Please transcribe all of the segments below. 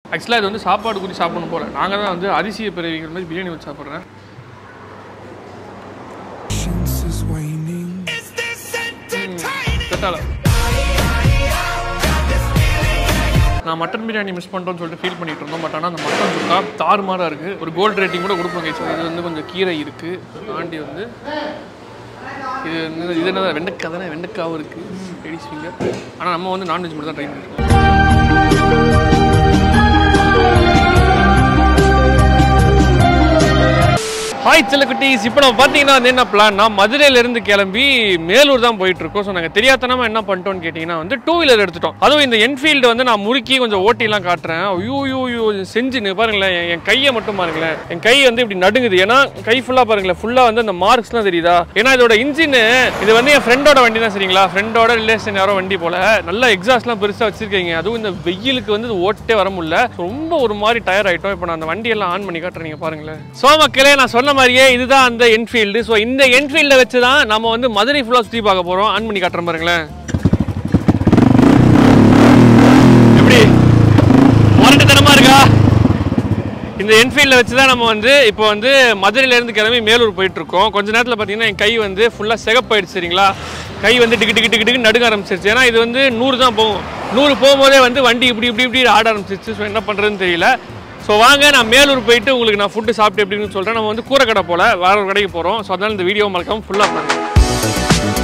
ஆக்சுவலாக இது வந்து சாப்பாடு கூட்டி சாப்பிடணும் போல நாங்கள் தான் வந்து அரிசியை பிறவிக்கிற மாதிரி பிரியாணி வச்சு சாப்பிட்றேன் Patience is waning. செட்டால நான் மட்டன் பிரியாணி மிஸ் பண்ணிட்டோம்னு சொல்லிட்டு ஃபீல் பண்ணிட்டு இருந்தோம் பட் ஆனால் அந்த மட்டன் சுக்கா தாறுமாறாக இருக்குது ஒரு கோல்டு ரேட்டிங் கூட கொடுப்பாங்க ஸோ இது வந்து கொஞ்சம் கீரை இருக்குது தாண்டி வந்து இது வந்து இது என்ன வெண்டைக்காய் தானே வெண்டைக்காவும் இருக்குது லேடிஸ் ஃபிங்கர் ஆனால் நம்ம வந்து நான்வெஜ் மட்டும் தான் ட்ரை பண்ணிருக்கோம் ஹாய் செல்லக்குட்டீஸ் இப்போ நம்ம பார்த்தீங்கன்னா வந்து என்ன பிளான்னா மதுரையிலேருந்து கிளம்பி மேலூர் தான் போயிட்டு இருக்கோம் ஸோ நாங்கள் தெரியாதனமா என்ன பண்ணிட்டோம்னு கேட்டிங்கன்னா வந்து டூ வீலர் எடுத்துட்டோம் அதுவும் இந்த என்ஃபீல்டு வந்து நான் முறுக்கி கொஞ்சம் ஓட்டிலாம் காட்டுறேன் ஐயோ ஐயோ ஐயோ செஞ்சுன்னு பாருங்களேன் என் என் கையை மட்டும் பாருங்களேன் என் கை வந்து இப்படி நடுங்குது ஏன்னா கை ஃபுல்லாக பாருங்களேன் ஃபுல்லாக வந்து அந்த மார்க்ஸ்லாம் தெரியுதா ஏன்னா இதோட இன்ஜின் இது வந்து என் ஃப்ரெண்டோட வண்டி தான் சரிங்களா ஃப்ரெண்டோட ரிலேஷன் யாரோ வண்டி போல நல்ல எக்ஸாஸ்ட்லாம் பெருசாக வச்சிருக்கீங்க அதுவும் இந்த வெயிலுக்கு வந்து இது ஓட்டே வர முடியல ரொம்ப ஒரு மாதிரி டயர் ஆயிட்டோம் இப்போ நான் அந்த வண்டியெல்லாம் ஆன் பண்ணி காட்டுறேன் நீங்க பாருங்களேன் ஸோ மக்களே நான் சொன்ன மாதிரியே இதுதான் அந்த என்ஃபீல்டு ஸோ இந்த என்ஃபீல்டை வச்சு தான் நம்ம வந்து மதுரை ஃபுல்லாக சுற்றி பார்க்க போகிறோம் ஆன் பண்ணி காட்டுறேன் பாருங்களேன் எப்படி முரட்டுத்தனமா இருக்கா இந்த என்ஃபீல்டில் வச்சு தான் நம்ம வந்து இப்போ வந்து மதுரையிலேருந்து கிளம்பி மேலூர் போயிட்டு இருக்கோம் கொஞ்ச நேரத்தில் பார்த்தீங்கன்னா என் கை வந்து ஃபுல்லாக சிகப்பாயிடுச்சு சரிங்களா கை வந்து டிக்கு டிக்கு டிக்கு டிக்கு நடுங்க ஆரம்பிச்சிருச்சு ஏன்னா இது வந்து நூறு தான் போகும் நூறு போகும்போதே வந்து வண்டி இப்படி இப்படி இப்படி ஆட ஆரம்பிச்சிருச்சு ஸோ என்ன பண்ணுறதுன்னு தெரியல ஸோ வாங்க நான் மேலூர் போயிட்டு உங்களுக்கு நான் ஃபுட்டு சாப்பிட்டு எப்படின்னு சொல்கிறேன் நம்ம வந்து கூரை கடை போல வேற ஒரு கடைக்கு போகிறோம் ஸோ அதனால இந்த வீடியோ மறக்காம ஃபுல்லாக பாருங்க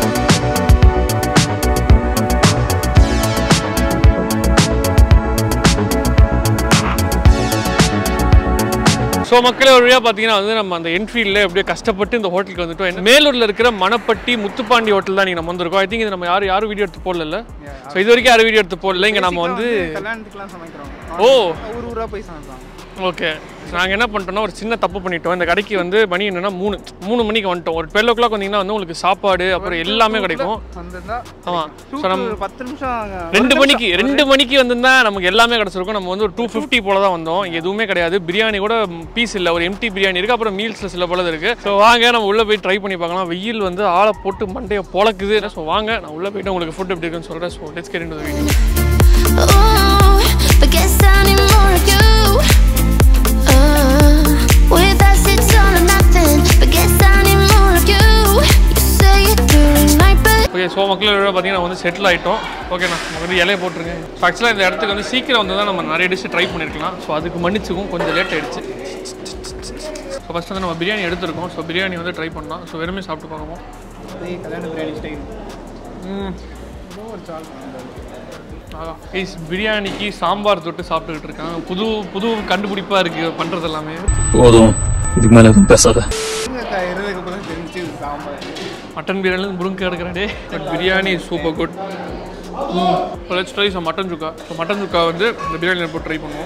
ஸோ மக்களே ஒரு வழியாக பார்த்தீங்கன்னா வந்து நம்ம அந்த என்ஃபீல்டில் எப்படியோ கஷ்டப்பட்டு இந்த ஹோட்டலுக்கு வந்துட்டோம் என்ன- மேலூரில் இருக்கிற மணப்பட்டி முத்துப்பாண்டி ஹோட்டல் தான் நீங்கள் நம்ம வந்திருக்கோம் ஐ திங்க் இது நம்ம யாரும் யாரும் வீடியோ எடுத்து போடல ஸோ இது வரைக்கும் யாரும் வீடியோ எடுத்து போடல இங்கே நம்ம வந்து கல்யாணத்துக்குலாம் சமைக்கிறோம் ஓ ஊர் ஊரா போய் சமைப்பாங்க ஓகே நாங்கள் என்ன பண்ணிட்டோம்னா ஒரு சின்ன தப்பு பண்ணிட்டோம் இந்த கடைக்கு வந்து மணி என்னன்னா மூணு மூணு மணிக்கு வந்துட்டோம் ஒரு டுவெல் ஓ கிளாக் வந்தீங்கன்னா வந்து உங்களுக்கு சாப்பாடு அப்புறம் எல்லாமே கிடைக்கும் வந்திருந்தா ஆமாம் டூ ஸோ நம்ம to பத்து நிமிஷம் அங்க- ரெண்டு மணிக்கு ரெண்டு மணிக்கு வந்திருந்தா நமக்கு எல்லாமே கிடச்சிருக்கும் நம்ம வந்து ஒரு டூ ஃபிஃப்டி போல தான் வந்தோம் இங்க எதுவுமே கிடையாது பிரியாணி கூட பீஸ் இல்லை ஒரு எம்டி பிரியாணி இருக்கு அப்புறம் மீல்ஸில் சில போல இருக்கு ஸோ வாங்க நம்ம உள்ள போய் ட்ரை பண்ணி பார்க்கலாம் வெயில் வந்து ஆளை போட்டு மண்டையை பொழக்குது ஸோ வாங்க நான் உள்ள போயிட்டு உங்களுக்கு ஃபுட் எப்படி இருக்குன்னு சொல்றேன் so let's get into video Oh, but guess I need more of you. Uh, with us it's all or nothing, but guess I need more of you. You say it during night, but okay so மக்கள் பார்த்தீங்கன்னா வந்து settle ஆகிட்டோம் ஓகேண்ணா நம்ம வந்து இலையை போட்டுருங்க so ஆக்சுவலாக இந்த இடத்துக்கு வந்து சீக்கிரம் வந்து தான் நம்ம நிறைய டிஷ் ட்ரை பண்ணியிருக்கலாம் ஸோ அதுக்கு மன்னிச்சுக்கும் கொஞ்சம் லேட் ஆயிடுச்சு ஸோ ஃபஸ்ட் வந்து நம்ம பிரியாணி எடுத்திருக்கோம் ஸோ பிரியாணி வந்து ட்ரை பண்ணலாம் ஸோ வெறுமே சாப்பிட்டு பார்ப்போம் அதே கல்யாண பிரியாணி ஸ்டைல் ம் கைஸ் பிரியாணிக்கு சாம்பார் தொட்டு சாப்பிட்டுக்கிட்டு இருக்காங்க புது புது கண்டுபிடிப்பாக இருக்குது பண்ணுறது எல்லாமே போதும் இதுக்கு மேல எதுவும் பேசாத முருங்கைக்காய் இருந்ததுக்கு அப்புறம் தெரிஞ்சு இது சாம்பார் மட்டன் பிரியாணி முருங்கை எடுக்கிறே but biryani super good let's try so mutton chukka so mutton chukka வந்து இந்த பிரியாணியில் போட்டு ட்ரை பண்ணுவோம்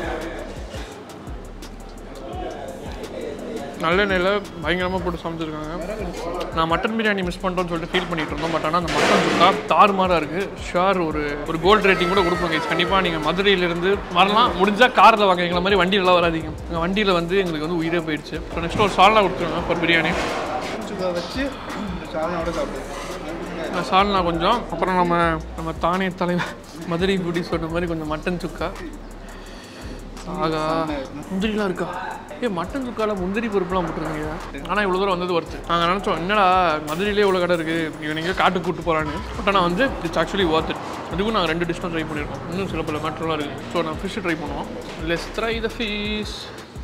நல்ல நெல்ல பயங்கரமாக போட்டு சமைச்சிருக்காங்க நான் மட்டன் பிரியாணி மிஸ் பண்ணிட்டோம்னு சொல்லிட்டு ஃபீல் பண்ணிட்டு இருந்தோம் பட் ஆனால் அந்த மட்டன் சுக்கா தாறுமாறாக இருக்குது ஷுவர் ஒரு ஒரு கோல்டு ரேட்டிங் கூட கொடுப்போங்க கண்டிப்பாக நீங்கள் மதுரையிலேருந்து வரலாம் முடிஞ்சால் காரில் வாங்க எங்களை மாதிரி வண்டியிலலாம் வராதீங்க எங்கள் வண்டியில் வந்து எங்களுக்கு வந்து உயிரே போயிடுச்சு ஸோ நெக்ஸ்ட் ஒரு சால்னா கொடுத்துருங்க ஒரு பிரியாணி சுகா வச்சு சாதனோட சாப்பிடுவோம் நான் சால்னா கொஞ்சம் அப்புறம் நம்ம நம்ம தானே தலைவர் மதுரை பியூட்டி சொன்ன மாதிரி கொஞ்சம் மட்டன் சுக்கா ஆகா முந்திரிலாம் இருக்கா ஏ மட்டன் சுக்கால முந்திரி பருப்புலாம் போட்டுருங்க ஆனால் இவ்வளோ தூரம் வந்தது ஒர்த்து நாங்கள் நினச்சோம் என்னடா மதுரையிலே இவ்வளோ கடை இருக்குது இவன் எங்கே காட்டுக்கு கூட்டு போகிறான்னு பட் ஆனால் வந்து இட்ஸ் ஆக்சுவலி ஒர்த் இட் அதுக்கும் நாங்கள் ரெண்டு டிஷ் தான் ட்ரை பண்ணியிருக்கோம் இன்னும் சில பல மேட்டர்லாம் இருக்குது ஸோ நான் ஃபிஷ் ட்ரை பண்ணுவோம் let's try the fish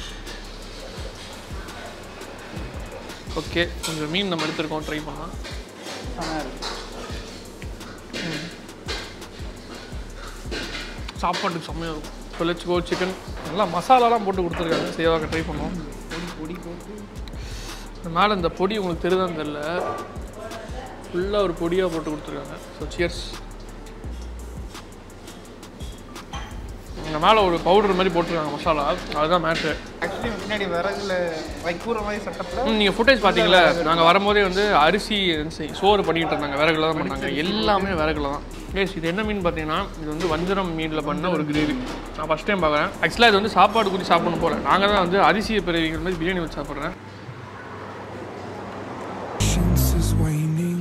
okay கொஞ்சம் மீன் நம்ம எடுத்துருக்கோம் ட்ரை பண்ணலாம் சாப்பாட்டுக்கு செம்மையாக இருக்கும் ஸோ லெட்ஸ் கோ சிக்கன் நல்லா மசாலாலாம் போட்டு கொடுத்துருக்காங்க சேவாக்க ட்ரை பண்ணுவோம் பொடி போட்டு இந்த மேலே இந்த பொடி உங்களுக்கு தெரியுதான்னு தெரில ஃபுல்லாக ஒரு பொடியாக போட்டு கொடுத்துருக்காங்க ஸோ சியர்ஸ் இங்கே மேலே ஒரு பவுடர் மாதிரி போட்டிருக்காங்க மசாலா அதுதான் மேட்ரு ஆக்சுவலி பின்னாடி விறகுல வைக்கூற மாதிரி செட்டப்பில் நீங்கள் ஃபுட்டேஜ் பார்த்தீங்களா நாங்கள் வரும்போதே வந்து அரிசி சி- சோறு பண்ணிக்கிட்டு இருந்தாங்க விறகுல தான் பண்ணாங்க எல்லாமே விறகுல தான் கேஸ் இது என்ன மீன் பார்த்தீங்கன்னா இது வந்து வஞ்சரம் மீனில் பண்ண ஒரு கிரேவி நான் ஃபஸ்ட் டைம் பார்க்குறேன் ஆக்சுவலாக இது வந்து சாப்பாடு கூட்டி சாப்பிடணும் போல நாங்கள் தான் வந்து அரிசியை பிறவிக்கிற மாதிரி பிரியாணி வச்சு சாப்பிட்றேன் Patience is waning.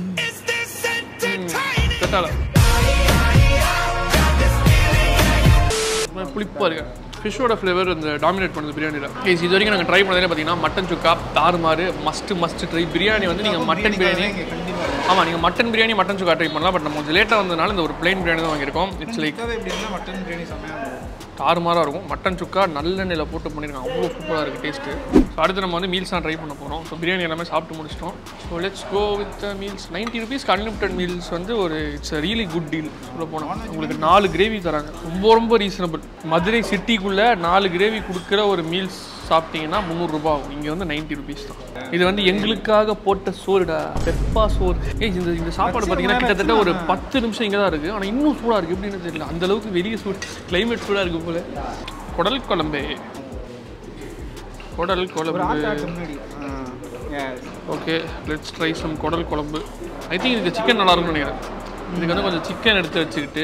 செட்டால புளிப்பாக இருக்கு ஃபிஷ்ஷோட ஃப்ளேவர் இந்த டாமினேட் பண்ணுது பிரியாணியில் கேஸ் இது வரைக்கும் நாங்கள் ட்ரை பண்ணதே பார்த்தீங்கன்னா மட்டன் சுக்கா தாறுமாறு மஸ்ட் மஸ்ட் ட்ரை பிரியாணி வந்து நீங்கள் மட்டன் பிரியாணி ஆமாம் நீங்கள் mutton biryani mutton chukka try பண்ணலாம் பட் நம்ம கொஞ்சம் லேட்டாக வந்ததுனால இந்த ஒரு பிளைன் பிரியாணி தான் வாங்கியிருக்கோம் இட்ஸ் லைக் மித்தது எப்படி இருந்தால் மட்டன் பிரியாணி செம்மையாக இருக்கும் தாறுமாறாக இருக்கும் மட்டன் சுக்கா நல்லெண்ணெயில் போட்டு பண்ணியிருக்காங்க அவ்வளோ சூப்பராக இருக்குது டேஸ்ட்டு ஸோ அடுத்து நம்ம வந்து மீல்ஸ் தான் ட்ரை பண்ண போகிறோம் ஸோ பிரியாணி எல்லாமே சாப்பிட்டு முடிச்சிட்டோம் so let's go with meals ninety ருபீஸ்க்கு அன்லிமிட்டட் மீல்ஸ் வந்து ஒரு இட்ஸ் ரியலி குட் டீல் சொல்ல போனால் உங்களுக்கு நாலு கிரேவி தராங்க ரொம்ப ரொம்ப ரீசனபிள் மதுரை சிட்டிக்குள்ளே நாலு கிரேவி கொடுக்குற ஒரு மீல்ஸ் சாப்பிட்டீங்கன்னா முந்நூறுரூபா ஆகும் இங்கே வந்து நைன்ட்டி ருபீஸ் தான் இது வந்து எங்களுக்காக போட்ட சோறுடா பெப்பா சோறு ஏய் இந்த இந்த சாப்பாடு பார்த்தீங்கன்னா கிட்டத்தட்ட ஒரு பத்து நிமிஷம் இங்கே தான் இருக்குது ஆனால் இன்னும் சூடாக இருக்குது எப்படின்னு தெரியல அந்த அளவுக்கு வெளியே சூடு கிளைமேட் சூடாக இருக்குது போல குடல் குழம்பு குடல் குழம்பு முன்னாடி ஓகே லெட்ஸ் ட்ரை சம் குடல் குழம்பு ஐ திங்க் இதுக்கு சிக்கன் நல்லா இருக்கும்னு நினைக்கிறேன் இதுக்கு வந்து கொஞ்சம் சிக்கன் எடுத்து வச்சுக்கிட்டு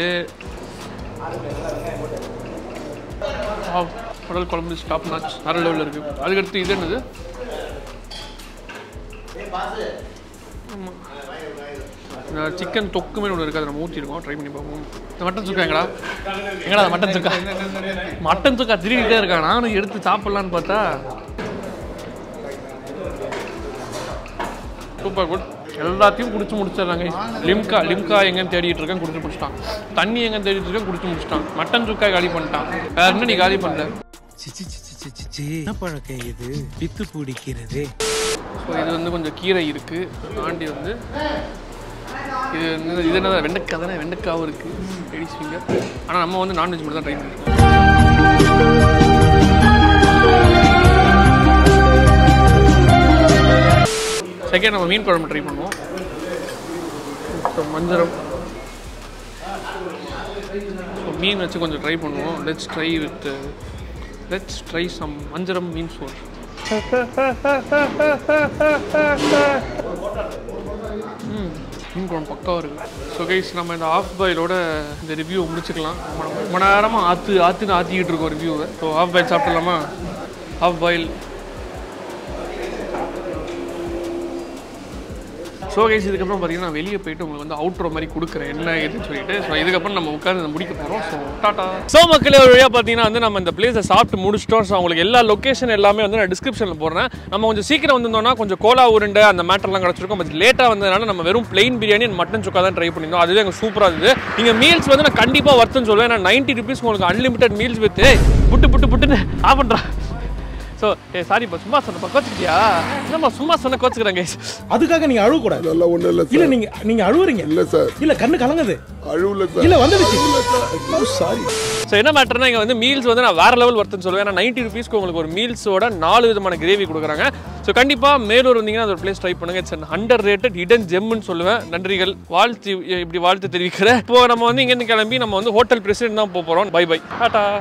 ஆ, குடல் குழம்பு ஸ்டாப் நாச் வேறு லெவலில் இருக்குது அதுக்கடுத்து இது என்னது சிக்கன் தொக்குமே ஒன்று இருக்குது அதை நம்ம ஊற்றிருக்கோம் ட்ரை பண்ணி பார்ப்போம் இந்த மட்டன் சுக்கா எங்கடா எங்கடா அது மட்டன் சுக்கா மட்டன் சுக்கா திருடிட்டே இருக்கான் நானும் எடுத்து சாப்பிட்லான்னு பார்த்தா சூப்பர் குட் எல்லாத்தையும் குடிச்சு முடிச்சிடுறாங்க லிம்கா லிம்கா எங்கன்னு தேடிட்டு இருக்கேன் குடிச்சு முடிச்சிட்டான் தண்ணி எங்கன்னு தேடிட்டு இருக்கேன் குடிச்சு முடிச்சிட்டான் மட்டன் சுக்கா காலி பண்ணிட்டான் வேற என்ன நீ காலி பண்ணல சிச்சி சிச்சி சிச்சி சி என்ன பழக்கம் இது பித்து பிடிக்கிறதே ஸோ இது வந்து கொஞ்சம் கீரை இருக்கு தாண்டி வந்து இது என்ன இது என்ன வெண்டைக்காய் தானே வெண்டைக்காவும் இருக்கு லேடிஸ் ஃபிங்கர் ஆனால் நம்ம வந்து நான்வெஜ் மட்டும் தான் ட்ரை பண்ணிருக்கோம் செகண்ட் நம்ம மீன் குழம்பு ட்ரை பண்ணுவோம் So, மஞ்சரம் So, மீன் வச்சு கொஞ்சம் ட்ரை பண்ணுவோம் let's try with let's try some மஞ்சரம் மீன் சோறு ம், மீன் குழம்பு பக்காவாக இருக்குது ஸோ கைஸ் நம்ம இந்த ஆஃப் பாயிலோட இந்த ரிவ்யூ முடிச்சுக்கலாம் ரொம்ப ரொம்ப நேரமாக ஆற்று ஆற்றுன்னு ஆற்றிக்கிட்டு இருக்கோம் ரிவ்யூவை ஸோ ஆஃப் பாயில் சாப்பிடலாமா ஆஃப் பாயில் ஸோ கைஸ் இதுக்கப்புறம் பார்த்தீங்கன்னா நான் வெளியே போயிட்டு உங்களுக்கு வந்து அவுட்ரோ மாதிரி கொடுக்குறேன் என்ன ஏதுன்னு சொல்லிட்டு ஸோ இதுக்கப்புறம் நம்ம உட்காந்து இதை முடிக்க போகிறோம் ஸோ டாட்டா ஸோ மக்களே ஒரு வழியாக பார்த்தீங்கன்னா வந்து நம்ம இந்த பிளேஸை சாப்பிட்டு முடிச்சிட்டோம் ஸோ உங்களுக்கு எல்லா லொக்கேஷன் எல்லாமே வந்து நான் டிஸ்கிரிப்ஷனில் போடுறேன் நம்ம கொஞ்சம் சீக்கிரம் வந்திருந்தோம்னா கொஞ்சம் கோலா உருண்டை அந்த மேட்டர்லாம் கிடச்சிருக்கும் பட் லேட்டாக வந்ததுனால நம்ம வெறும் plain biryani and mutton chukka தான் ட்ரை பண்ணியிருந்தோம் அதுவே எங்கள் சூப்பராக இருந்தது நீங்கள் மீல்ஸ் வந்து நான் கண்டிப்பாக வர்த்துன்னு சொல்லுவேன் நான் நைன்ட்டி ருபீஸ் உங்களுக்கு unlimited meals with puttu puttu புட்டுன்னு ஆ பண்ணுறா ஸோ ஏ சாரிப்பா சும்மா சொன்னப்பா கோச்சுக்கிட்டியா என்னம்மா சும்மா சொன்ன கோச்சுக்கிறேன் கைஸ் அதுக்காக நீங்க அழுவ கூடாது அதெல்லாம் ஒண்ணும் இல்ல இல்ல சார் நீங்க நீங்க அழுவுறீங்க இல்ல சார் இல்ல கண்ணு கலங்குது அழுவல சார் இல்ல வந்துடுச்சு சாரி ஸோ என்ன மேட்டர்னா இங்கே வந்து மீல்ஸ் வந்து நான் வேற லெவல் ஒர்த்துன்னு சொல்லுவேன் ஏன்னா நைன்ட்டி ருபீஸ்க்கு உங்களுக்கு ஒரு மீல்ஸோட நாலு விதமான கிரேவி கொடுக்குறாங்க ஸோ கண்டிப்பாக மேலூர் வந்தீங்கன்னா அந்த பிளேஸ் ட்ரை பண்ணுங்க it's an underrated hidden ஜெம்னு சொல்லுவேன் நன்றிகள் வாழ்த்து இப்படி வாழ்த்து தெரிவிக்கிறேன் இப்போ நம்ம வந்து இங்கேருந்து கிளம்பி நம்ம வந்து ஹோட்டல் பிரசிடென்ட் தான் போக போகிறோம் பை பை டாட்டா